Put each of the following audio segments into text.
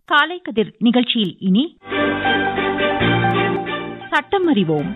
காலை கதிர் நிகழ்ச்சியில் இனி சட்டம் அறிவோம்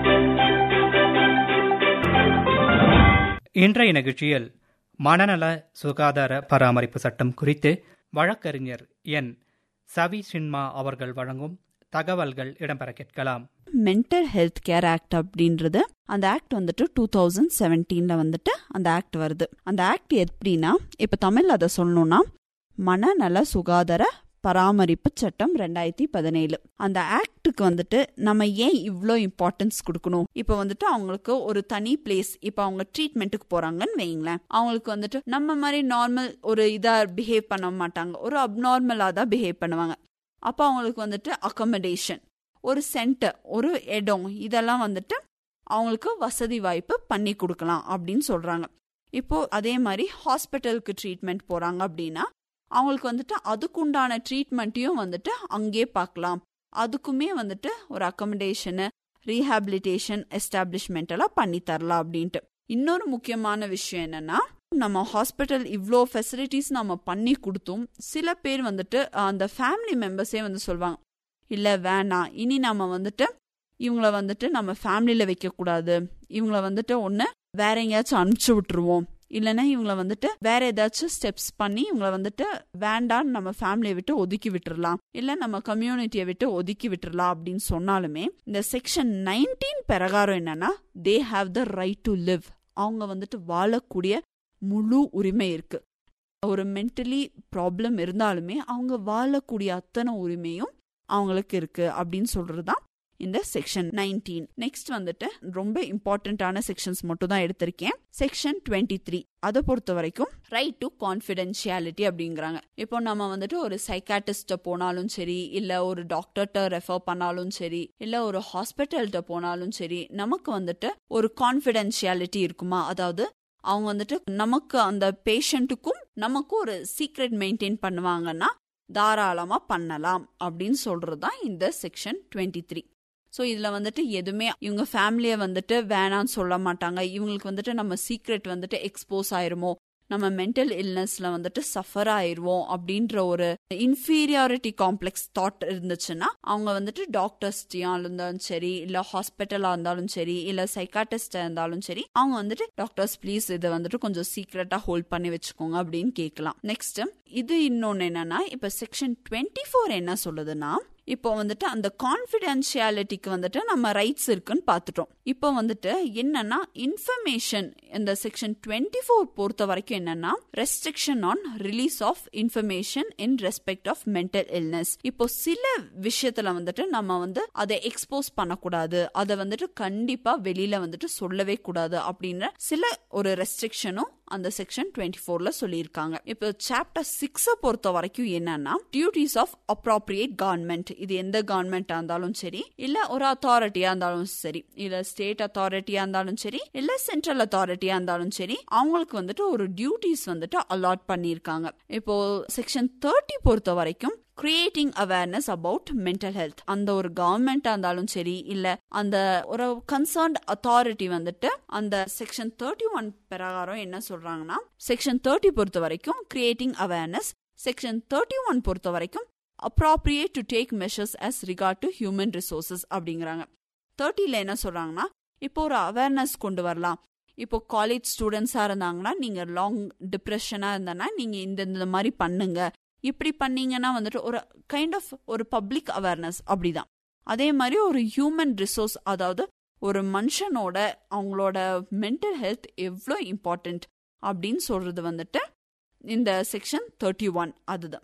இன்றைய நிகழ்ச்சியில் மனநல சுகாதார பராமரிப்பு சட்டம் குறித்து வழக்கறிஞர் என் சவி சின்மா அவர்கள் வழங்கும் தகவல்கள் இடம்பெற கேட்கலாம் மென்டல் ஹெல்த் கேர் ஆக்ட் அப்படின்றது அந்த ஆக்ட் வந்துட்டு டூ தௌசண்ட் செவன்டீன்ல வந்துட்டு அந்த ஆக்ட் வருது அந்த ஆக்ட் எப்படின்னா இப்ப தமிழ்ல அதை சொல்லணும்னா மனநல சுகாதார பராமரிப்பு சட்டம் ரெண்டாயிரத்தி பதினேழு அந்த ஆக்டுக்கு வந்துட்டு நம்ம ஏன் இவ்வளோ இம்பார்ட்டன்ஸ் கொடுக்கணும் இப்போ வந்துட்டு அவங்களுக்கு ஒரு தனி பிளேஸ் இப்போ அவங்க ட்ரீட்மெண்ட்டுக்கு போறாங்கன்னு வைங்களேன் அவங்களுக்கு வந்துட்டு நம்ம மாதிரி நார்மல் ஒரு இதா பிஹேவ் பண்ண மாட்டாங்க ஒரு அப்நார்மலா தான் பிஹேவ் பண்ணுவாங்க அப்போ அவங்களுக்கு வந்துட்டு அக்கமடேஷன் ஒரு சென்டர் ஒரு இடம் இதெல்லாம் வந்துட்டு அவங்களுக்கு வசதி வாய்ப்பு பண்ணி கொடுக்கலாம் அப்படின்னு சொல்றாங்க இப்போ அதே மாதிரி ஹாஸ்பிட்டலுக்கு ட்ரீட்மெண்ட் போறாங்க அப்படின்னா அவங்களுக்கு வந்துட்டு அதுக்குண்டான ட்ரீட்மெண்ட்டையும் வந்துட்டு அங்கே பார்க்கலாம் அதுக்குமே வந்துட்டு ஒரு அக்கமடேஷனு ரீஹாபிலிட்டேஷன் எஸ்டாப்ளிஷ்மெண்ட் எல்லாம் பண்ணி தரலாம் அப்படின்ட்டு இன்னொரு முக்கியமான விஷயம் என்னன்னா நம்ம ஹாஸ்பிட்டல் இவ்வளோ ஃபெசிலிட்டிஸ் நம்ம பண்ணி கொடுத்தும் சில பேர் வந்துட்டு அந்த ஃபேமிலி மெம்பர்ஸே வந்து சொல்லுவாங்க இல்லை வேணாம் இனி நம்ம வந்துட்டு இவங்கள வந்துட்டு நம்ம ஃபேமிலியில் வைக்கக்கூடாது இவங்கள வந்துட்டு ஒன்று வேற எங்கேயாச்சும் அனுப்பிச்சு விட்டுருவோம் இல்லைன்னா இவங்கள வந்துட்டு வேற ஏதாச்சும் ஸ்டெப்ஸ் பண்ணி இவங்கள வந்துட்டு வேண்டான்னு நம்ம ஃபேமிலியை விட்டு ஒதுக்கி விட்டுறலாம் இல்லை நம்ம கம்யூனிட்டியை விட்டு ஒதுக்கி விட்டுறலாம் அப்படின்னு சொன்னாலுமே இந்த செக்ஷன் நைன்டீன் பிரகாரம் என்னன்னா they have the right to live அவங்க வந்துட்டு வாழக்கூடிய முழு உரிமை இருக்கு ஒரு மென்டலி ப்ராப்ளம் இருந்தாலுமே அவங்க வாழக்கூடிய அத்தனை உரிமையும் அவங்களுக்கு இருக்கு அப்படின்னு சொல்றதுதான் இந்த செக்ஷன் நைன்டீன் நெக்ஸ்ட் வந்துட்டு ரொம்ப இம்பார்ட்டன்டான செக்ஷன்ஸ் மட்டும் தான் எடுத்திருக்கேன் செக்ஷன் டுவெண்ட்டி த்ரீ அதை பொறுத்த வரைக்கும் ரைட் டு கான்ஃபிடென்ஷியாலிட்டி அப்படிங்கிறாங்க இப்போ நம்ம வந்துட்டு ஒரு சைக்காட்டிஸ்ட போனாலும் சரி இல்ல ஒரு டாக்டர்கிட்ட ரெஃபர் பண்ணாலும் சரி இல்ல ஒரு ஹாஸ்பிட்டல்கிட்ட போனாலும் சரி நமக்கு வந்துட்டு ஒரு கான்ஃபிடென்ஷியாலிட்டி இருக்குமா அதாவது அவங்க வந்துட்டு நமக்கு அந்த பேஷண்ட்டுக்கும் நமக்கும் ஒரு சீக்ரெட் மெயின்டைன் பண்ணுவாங்கன்னா தாராளமா பண்ணலாம் அப்படின்னு சொல்றது தான் இந்த செக்ஷன் டுவெண்ட்டி த்ரீ ஸோ இதில் வந்துட்டு எதுவுமே இவங்க ஃபேமிலியை வந்துட்டு வேணான்னு சொல்ல மாட்டாங்க இவங்களுக்கு வந்துட்டு நம்ம சீக்ரெட் வந்துட்டு எக்ஸ்போஸ் ஆயிருமோ நம்ம மென்டல் இல்னஸ்ல வந்துட்டு சஃபர் ஆயிருவோம் அப்படின்ற ஒரு இன்ஃபீரியாரிட்டி காம்ப்ளெக்ஸ் தாட் இருந்துச்சுன்னா அவங்க வந்துட்டு டாக்டர்ஸ்டையா இருந்தாலும் சரி இல்ல ஹாஸ்பிட்டலா இருந்தாலும் சரி இல்ல சைக்காட்டிஸ்டா இருந்தாலும் சரி அவங்க வந்துட்டு டாக்டர்ஸ் ப்ளீஸ் இதை வந்துட்டு கொஞ்சம் சீக்ரெட்டா ஹோல்ட் பண்ணி வச்சுக்கோங்க அப்படின்னு கேட்கலாம் நெக்ஸ்ட் இது இன்னொன்னு என்னன்னா இப்ப செக்ஷன் டுவெண்ட்டி ஃபோர் என்ன சொல்லுதுன்னா இப்போ வந்துட்டு அந்த கான்ஃபிடென்ஷியாலிட்டிக்கு வந்துட்டு நம்ம ரைட்ஸ் இருக்குன்னு பார்த்துட்டோம் இப்போ வந்துட்டு என்னன்னா இன்ஃபர்மேஷன் இந்த செக்ஷன் டுவெண்ட்டி ஃபோர் பொறுத்த வரைக்கும் என்னன்னா restriction on release of information in respect of mental illness இப்போ சில விஷயத்துல வந்துட்டு நம்ம வந்து அதை எக்ஸ்போஸ் பண்ணக்கூடாது அதை வந்துட்டு கண்டிப்பா வெளியில வந்துட்டு சொல்லவே கூடாது அப்படின்ற சில ஒரு ரெஸ்ட்ரிக்ஷனும் அந்த செக்ஷன் டுவெண்ட்டி ஃபோர்ல சொல்லியிருக்காங்க இப்போ சாப்டர் சிக்ஸ பொறுத்த வரைக்கும் என்னன்னா டியூட்டிஸ் ஆஃப் அப்ராப்ரியேட் கவர்மெண்ட் இது எந்த கவர்மெண்டா இருந்தாலும் சரி இல்ல ஒரு அத்தாரிட்டியா இருந்தாலும் சரி இல்ல ஸ்டேட் அத்தாரிட்டியா இருந்தாலும் சரி இல்ல சென்ட்ரல் அத்தாரிட்டியா இருந்தாலும் சரி அவங்களுக்கு வந்துட்டு ஒரு டியூட்டிஸ் வந்துட்டு அலாட் பண்ணியிருக்காங்க இப்போ செக்ஷன் தேர்ட்டி பொறுத்த வரைக்கும் creating awareness about mental health அந்த ஒரு கவர்மெண்டா இருந்தாலும் சரி இல்ல அந்த ஒரு கன்சர்ன்ட் அத்தாரிட்டி வந்துட்டு அந்த செக்ஷன் தேர்ட்டி ஒன் பிரகாரம் என்ன சொல்றாங்கன்னா செக்ஷன் தேர்ட்டி பொறுத்த வரைக்கும் creating awareness section thirty one பொறுத்த வரைக்கும் appropriate to take measures as regard to human resources அப்படிங்கிறாங்க தேர்ட்டில என்ன சொல்றாங்கன்னா இப்போ ஒரு அவேர்னஸ் கொண்டு வரலாம் இப்போ காலேஜ் ஸ்டூடெண்ட்ஸா இருந்தாங்கன்னா நீங்க லாங் டிப்ரெஷனா இருந்தனா நீங்க இந்த இந்த மாதிரி பண்ணுங்க இப்படி பண்ணீங்கன்னா வந்துட்டு ஒரு கைண்ட் ஆஃப் ஒரு பப்ளிக் அவேர்னஸ் அப்படிதான் அதே மாதிரி ஒரு ஹியூமன் ரிசோர்ஸ் அதாவது ஒரு மனுஷனோட அவங்களோட மென்டல் ஹெல்த் எவ்வளோ இம்பார்ட்டன்ட் அப்படின்னு சொல்றது வந்துட்டு இந்த செக்ஷன் தேர்ட்டி ஒன் அதுதான்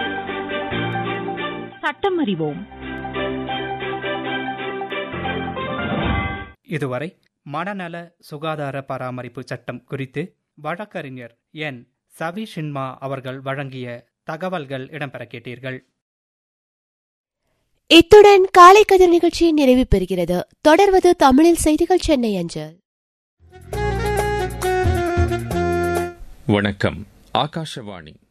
சட்டம் அறிவோம் இதுவரை மனநல சுகாதார பராமரிப்பு சட்டம் குறித்து வழக்கறிஞர் என் சவி ஷின்மா அவர்கள் வழங்கிய தகவல்கள் இடம்பெற கேட்டீர்கள் இத்துடன் காலை கதிர் நிகழ்ச்சி நிறைவு பெறுகிறது தொடர்வது தமிழில் செய்திகள் சென்னை அஞ்சல் வணக்கம் ஆகாஷவாணி